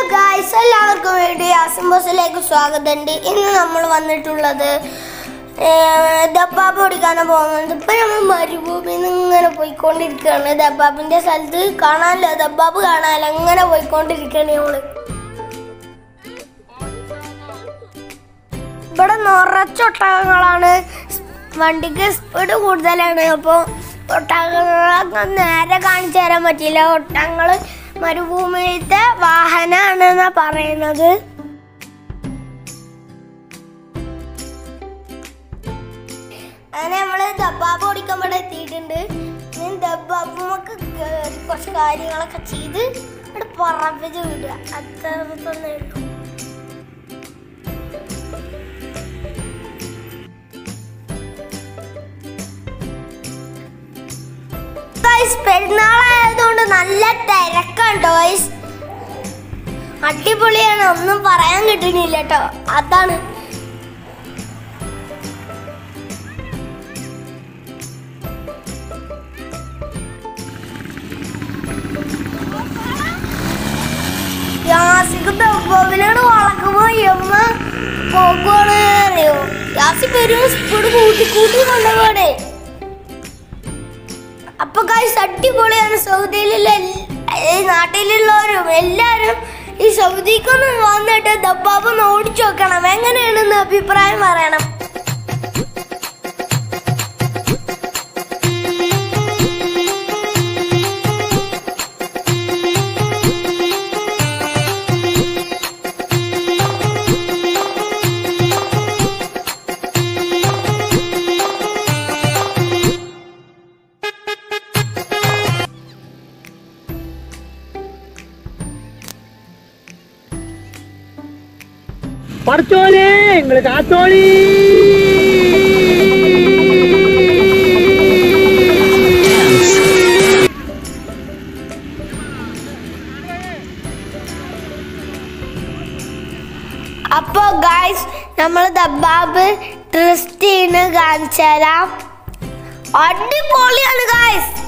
guys എല്ലാവർക്കും വേണ്ടി ആസിംബോസിലേക്ക് സ്വാഗതമുണ്ട് ഇന്ന് നമ്മൾ വന്നിട്ടുള്ളത് ദബ്ബാബ് ഓടിക്കാനാണ് പോകുന്നത് ഇപ്പൊ നമ്മൾ മരുഭൂമിയിൽ നിന്ന് ഇങ്ങനെ പോയിക്കൊണ്ടിരിക്കുകയാണ് ദബ്ബാബിന്റെ സ്ഥലത്ത് കാണാനല്ലോ ദബ്ബാബ് കാണാനല്ലോ അങ്ങനെ പോയിക്കൊണ്ടിരിക്കുകയാണ് നമ്മള് ഇവിടെ നിറച്ച ഒട്ടകങ്ങളാണ് വണ്ടിക്ക് സ്പീഡ് കൂടുതലാണ് അപ്പോൾ ഒട്ടകങ്ങളൊക്കെ നേരെ കാണിച്ചു തരാൻ പറ്റില്ല ഒട്ടകങ്ങൾ മരുഭൂമിയിലത്തെ വാഹനമാണെന്നാ പറയുന്നത് അങ്ങനെ നമ്മള് ദബ്ബാബ് ഓടിക്കാൻ ഇവിടെ എത്തിയിട്ടുണ്ട് ഞാൻ ദബ്ബാബുമൊക്കെ കയറി കുറച്ച് കാര്യങ്ങളൊക്കെ ചെയ്ത് ഇവിടെ പറപ്പിച്ച് വിടുക അത്ര തന്നെ ഉള്ളൂ ഗൈസ് പെരുന്നാളായതുകൊണ്ട് നല്ല തിരക്കാണ് ഗൈസ് അടിപൊളിയാണ് ഒന്നും പറയാൻ കിട്ടുന്നില്ല കേട്ടോ അതാണ് യാസിക്ക് ദബ്ബാബിനാണ് വളക്കുമ്പോ യമ്മ പോകുവാണ് അറിയോ യാസി പെരും സ്പീഡ് കൂട്ടി കൂട്ടി കൊണ്ടുപോകണേ അപ്പൊ ഗൈസ് അടിപൊളിയാണ് സൗദിയിലുള്ള എൽ- ഈ നാട്ടിലുള്ളവരും എല്ലാവരും ഈ സൗദിക്കൊന്ന് വന്നിട്ട് ദബ്ബാബ് ഒന്ന് ഓടിച്ചു നോക്കണം എങ്ങനെയാണെന്ന് അഭിപ്രായം പറയണം പഠിച്ചോനെ നിങ്ങള് കാത്തോളി അപ്പൊ ഗൈസ് നമ്മൾ ദബ്ബാബ് ട്രസ്റ്റ് ചെയ്യുന്ന കാണിച്ചു തരാം അടിപൊളിയാണ് ഗൈസ്